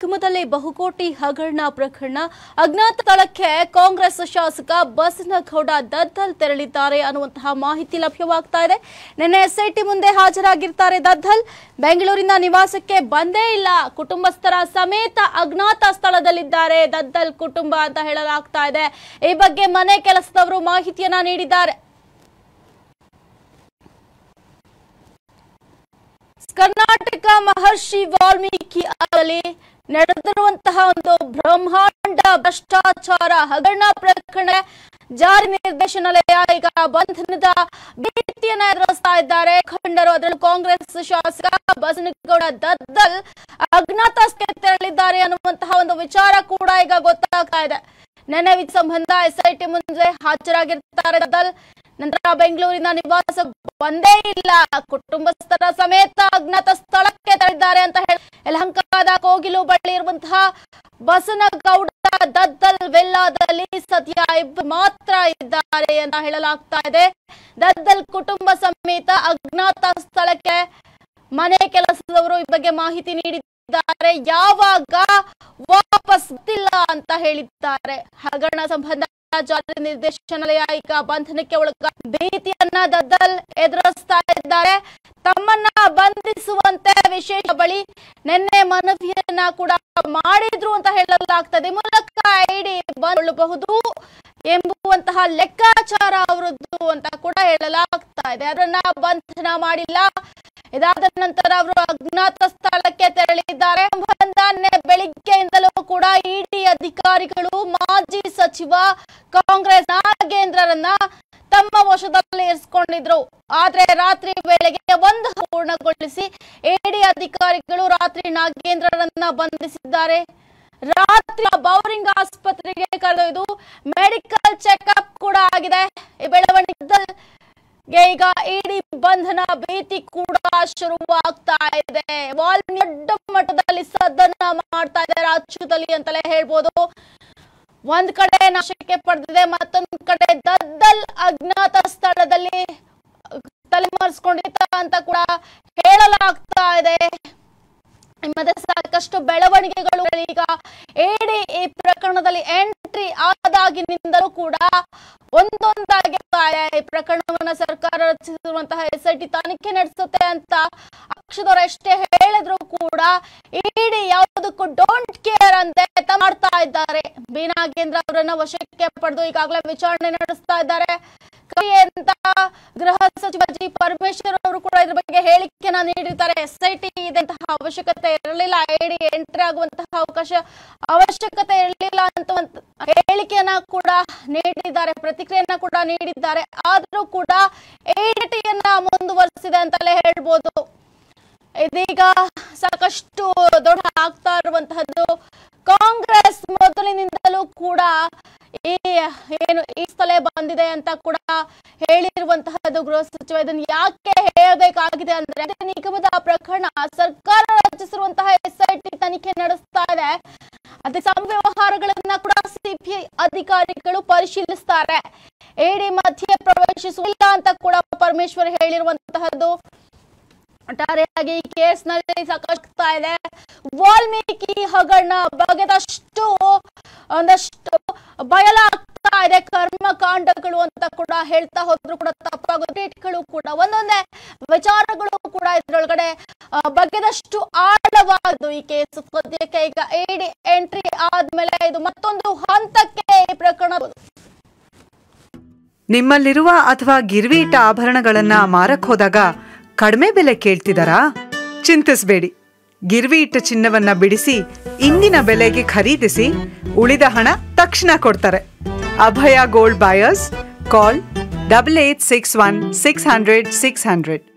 ಮಾಧ್ಯಮದಲ್ಲಿ ಬಹುಕೋಟಿ ಹಗರಣ ಪ್ರಕರಣ ಅಜ್ಞಾತ ಸ್ಥಳಕ್ಕೆ ಕಾಂಗ್ರೆಸ್ ಶಾಸಕ ಬಸನಗೌಡ ದದ್ದಲ್ ತೆರಳಿದ್ದಾರೆ ಅನ್ನುವಂತಹ ಮಾಹಿತಿ ಲಭ್ಯವಾಗ್ತಾ ಇದೆ ನಿನ್ನೆ ಎಸ್ಐಟಿ ಮುಂದೆ ಹಾಜರಾಗಿರ್ತಾರೆ ದದ್ದಲ್ ಬೆಂಗಳೂರಿನ ನಿವಾಸಕ್ಕೆ ಬಂದೇ ಇಲ್ಲ ಕುಟುಂಬಸ್ಥರ ಸಮೇತ ಅಜ್ಞಾತ ಸ್ಥಳದಲ್ಲಿದ್ದಾರೆ ದದ್ದಲ್ ಕುಟುಂಬ ಅಂತ ಹೇಳಲಾಗ್ತಾ ಇದೆ ಈ ಬಗ್ಗೆ ಮನೆ ಕೆಲಸದವರು ಮಾಹಿತಿಯನ್ನ ನೀಡಿದ್ದಾರೆ ಕರ್ನಾಟಕ ಮಹರ್ಷಿ ವಾಲ್ಮೀಕಿ ಆಗಲಿ ನಡೆದಿರುವಂತಹ ಒಂದು ಬ್ರಹ್ಮಾಂಡ ಭ್ರಷ್ಟಾಚಾರ ಹಗರಣ ಪ್ರಕರಣ ಜಾರಿ ನಿರ್ದೇಶನಾಲಯ ಈಗ ಬಂಧನದ ಭೀತಿಯನ್ನ ಎದುರಿಸ್ತಾ ಇದ್ದಾರೆ ಖಂಡರು ಅದರಲ್ಲೂ ಕಾಂಗ್ರೆಸ್ ಶಾಸಕ ಬಸನಗೌಡ ದದ್ದಲ್ ಅಜ್ಞಾತಕ್ಕೆ ತೆರಳಿದ್ದಾರೆ ಅನ್ನುವಂತಹ ಒಂದು ವಿಚಾರ ಕೂಡ ಈಗ ಗೊತ್ತಾಗ್ತಾ ಇದೆ ನೆನೆ ಈ ಸಂಬಂಧ ಎಸ್ಐಟಿ ಮುಂದೆ ಹಾಜರಾಗಿರ್ತಾರೆ ದದ್ದಲ್ ನಂತರ ಬೆಂಗಳೂರಿನ ನಿವಾಸ ಬಂದೇ ಇಲ್ಲ ಕುಟುಂಬಸ್ಥರ ಸಮೇತ ಅಜ್ಞಾತ ಸ್ಥಳಕ್ಕೆ ತೆರಳಿದ್ದಾರೆ ಅಂತ ಹೇಳಿ ಯಲಹಂಕದ ಕೋಗಿಲು ಬಳಿ ಇರುವಂತಹ ಬಸನಗೌಡ ದದ್ದಲ್ ವೆಲ್ಲಾದಲ್ಲಿ ಸದ್ಯ ಇಬ್ಬರು ಮಾತ್ರ ಇದ್ದಾರೆ ಅಂತ ಹೇಳಲಾಗ್ತಾ ಇದೆ ದದ್ದಲ್ ಕುಟುಂಬ ಸಮೇತ ಅಜ್ಞಾತ ಸ್ಥಳಕ್ಕೆ ಮನೆ ಕೆಲಸದವರು ಈ ಬಗ್ಗೆ ಮಾಹಿತಿ ನೀಡಿದ್ದಾರೆ ಯಾವಾಗ ವಾಪಸ್ ಗೊತ್ತಿಲ್ಲ ಅಂತ ಹೇಳಿದ್ದಾರೆ ಹಗರಣ ಸಂಬಂಧ ಜಾರಿ ನಿರ್ದೇಶನಾಲಯ ಈಗ ಬಂಧನಕ್ಕೆ ಒಳಗ ಭೀತಿಯನ್ನ ದದ್ದಲ್ ಎದುರಿಸ್ತಾ ಇದ್ದಾರೆ ತಮ್ಮನ್ನ ಬಂಧಿಸುವಂತೆ ವಿಶೇಷ ಬಳಿ ನಿನ್ನೆ ಮನವಿಯನ್ನ ಕೂಡ ಮಾಡಿದ್ರು ಅಂತ ಹೇಳಲಾಗ್ತದೆ ಈ ಮೂಲಕ ಐಡಿ ಬಂದಬಹುದು ಎಂಬುವಂತಹ ಲೆಕ್ಕಾಚಾರ ಅವರದ್ದು ಅಂತ ಕೂಡ ಹೇಳಲಾಗ್ತಾ ಇದೆ ಅದನ್ನ ಬಂಧನ ಮಾಡಿಲ್ಲ ಇದಾದ ನಂತರ ಅವರು ಅಜ್ಞಾತ ಸ್ಥಳಕ್ಕೆ ತೆರಳಿದ್ದಾರೆ ಸಂಬಂಧ ಬೆಳಿಗ್ಗೆಯಿಂದಲೂ ಕೂಡ ಇಡಿ ಅಧಿಕಾರಿಗಳು ಮಾಜಿ ಸಚಿವ ಕಾಂಗ್ರೆಸ್ ನಾಗೇಂದ್ರರನ್ನ ತಮ್ಮ ವಶದಲ್ಲಿ ಇರಿಸಿಕೊಂಡಿದ್ರು ಆದ್ರೆ ರಾತ್ರಿ ವೇಳೆಗೆ ಒಂದು ಪೂರ್ಣಗೊಳಿಸಿ ಎಡಿ ಅಧಿಕಾರಿಗಳು ರಾತ್ರಿ ನಾಗೇಂದ್ರರನ್ನ ಬಂಧಿಸಿದ್ದಾರೆ ರಾತ್ರಿ ಬೌರಿಂಗ್ ಆಸ್ಪತ್ರೆಗೆ ಕರೆದೊಯ್ದು ಮೆಡಿಕಲ್ ಚೆಕ್ಅಪ್ ಕೂಡ ಆಗಿದೆ ಈ ಬೆಳವಣಿಗೆ ಈಗ ಇಡೀ ಬಂಧನ ಭೀತಿ ಕೂಡ ಶುರುವಾಗ್ತಾ ಇದೆ ವಾಲ್ಮೀಕಿ ದೊಡ್ಡ ಮಟ್ಟದಲ್ಲಿ ಸದ್ದನ್ನ ಮಾಡ್ತಾ ಇದ್ದಾರೆ ರಾಜ್ಯದಲ್ಲಿ ಅಂತಲೇ ಹೇಳ್ಬೋದು ಒಂದ್ ಕಡೆ ನಾಶಕ್ಕೆ ಪಡೆದಿದೆ ಮತ್ತೊಂದ್ ಕಡೆ ದದ್ದಲ್ ಅಜ್ಞಾತ ಸ್ಥಳದಲ್ಲಿ ತಲೆಮರೆಸ್ಕೊಂಡಿದ್ದ ಅಂತ ಕೂಡ ಹೇಳಲಾಗ್ತಾ ಇದೆ ಮತ್ತೆ ಸಾಕಷ್ಟು ಬೆಳವಣಿಗೆಗಳು ಈಗ ಎಡಿ ಈ ಪ್ರಕರಣದಲ್ಲಿ ಎಂಟ್ರಿ ಆದಾಗಿನಿಂದಲೂ ಕೂಡ ಒಂದೊಂದಾಗಿ ಈ ಪ್ರಕರಣವನ್ನ ಸರ್ಕಾರ ರಚಿಸಿರುವಂತಹ ಎಸ್ಐಟಿ ತನಿಖೆ ನಡೆಸುತ್ತೆ ಅಂತ ಪಕ್ಷದವರು ಎಷ್ಟೇ ಹೇಳಿದ್ರು ಕೂಡ ಇಡಿ ಯಾವುದಕ್ಕೂ ಡೋಂಟ್ ಕೇರ್ ಅಂತ ಮಾಡ್ತಾ ಇದ್ದಾರೆ ಬಿ ನಾಗೇಂದ್ರ ಅವರನ್ನ ವಶಕ್ಕೆ ಪಡೆದು ಈಗಾಗಲೇ ವಿಚಾರಣೆ ನಡೆಸ್ತಾ ಇದ್ದಾರೆ ಅಂತ ಗೃಹ ಸಚಿವ ಜಿ ಪರಮೇಶ್ವರ್ ಅವರು ಕೂಡ ಇದ್ರ ಬಗ್ಗೆ ಹೇಳಿಕೆಯನ್ನ ನೀಡಿದ್ದಾರೆ ಎಸ್ಐಟಿ ಇದಂತಹ ಅವಶ್ಯಕತೆ ಇರಲಿಲ್ಲ ಐಡಿ ಎಂಟ್ರಿ ಆಗುವಂತಹ ಅವಕಾಶ ಅವಶ್ಯಕತೆ ಇರಲಿಲ್ಲ ಅಂತ ಒಂದು ಹೇಳಿಕೆಯನ್ನ ಕೂಡ ನೀಡಿದ್ದಾರೆ ಪ್ರತಿಕ್ರಿಯೆಯನ್ನ ಕೂಡ ನೀಡಿದ್ದಾರೆ ಆದ್ರೂ ಕೂಡ ಐಡಿಟಿಯನ್ನ ಮುಂದುವರಿಸಿದೆ ಅಂತಲೇ ಹೇಳ್ಬೋದು ಇದೀಗ ಸಾಕಷ್ಟು ದೊಡ್ಡ ಆಗ್ತಾ ಇರುವಂತಹದ್ದು ಕಾಂಗ್ರೆಸ್ ಮೊದಲಿನಿಂದಲೂ ಕೂಡ ಈ ಏನು ಈ ಸ್ಥಳ ಬಂದಿದೆ ಅಂತ ಕೂಡ ಹೇಳಿರುವಂತಹದ್ದು ಗೃಹ ಸಚಿವ ಇದನ್ನು ಯಾಕೆ ಹೇಳಬೇಕಾಗಿದೆ ಅಂದ್ರೆ ನಿಗಮದ ಪ್ರಕರಣ ಸರ್ಕಾರ ರಚಿಸಿರುವಂತಹ ಎಸ್ಐಟಿ ತನಿಖೆ ನಡೆಸ್ತಾ ಇದೆ ಅದೇ ಸಮ ವ್ಯವಹಾರಗಳನ್ನ ಕೂಡ ಸಿಬಿಐ ಅಧಿಕಾರಿಗಳು ಪರಿಶೀಲಿಸ್ತಾರೆ ಎಡಿ ಮಧ್ಯೆ ಪ್ರವೇಶಿಸುವುದಿಲ್ಲ ಅಂತ ಕೂಡ ಪರಮೇಶ್ವರ್ ಹೇಳಿರುವಂತಹದ್ದು ಒಟ್ಟಾರೆಯಾಗಿ ಈ ಕೇಸ್ನಲ್ಲಿ ಸಾಕಷ್ಟು ಇದೆ ವಾಲ್ಮೀಕಿ ಹಗರಣ ಬಗೆದಷ್ಟು ಒಂದಷ್ಟು ಬಯಲಾಗ್ತಾ ಇದೆ ಕರ್ಮಕಾಂಡಗಳು ಅಂತ ಕೂಡ ಹೇಳ್ತಾ ಹೋದ್ರು ಕೂಡ ತಪ್ಪಾಗೋಗಳು ಕೂಡ ಒಂದೊಂದೇ ವಿಚಾರಗಳು ಕೂಡ ಇದ್ರೊಳಗಡೆ ಬಗೆದಷ್ಟು ಆಳವಾದ್ದು ಈ ಕೇಸ್ ಸದ್ಯಕ್ಕೆ ಈಗ ಎಡಿ ಎಂಟ್ರಿ ಆದ್ಮೇಲೆ ಇದು ಮತ್ತೊಂದು ಹಂತಕ್ಕೆ ಈ ಪ್ರಕರಣ ನಿಮ್ಮಲ್ಲಿರುವ ಅಥವಾ ಗಿರ್ವಿ ಇಟ್ಟ ಆಭರಣಗಳನ್ನ ಮಾರಕ್ ಹೋದಾಗ ಕಡಿಮೆ ಬೆಲೆ ಕೇಳ್ತಿದಾರಾ ಚಿಂತಿಸ್ಬೇಡಿ ಗಿರ್ವಿ ಇಟ್ಟ ಚಿನ್ನವನ್ನ ಬಿಡಿಸಿ ಇಂದಿನ ಬೆಲೆಗೆ ಖರೀದಿಸಿ ಉಳಿದ ಹಣ ತಕ್ಷಣ ಕೊಡ್ತಾರೆ Abhaya gold buyers call double eight six one six hundred six hundred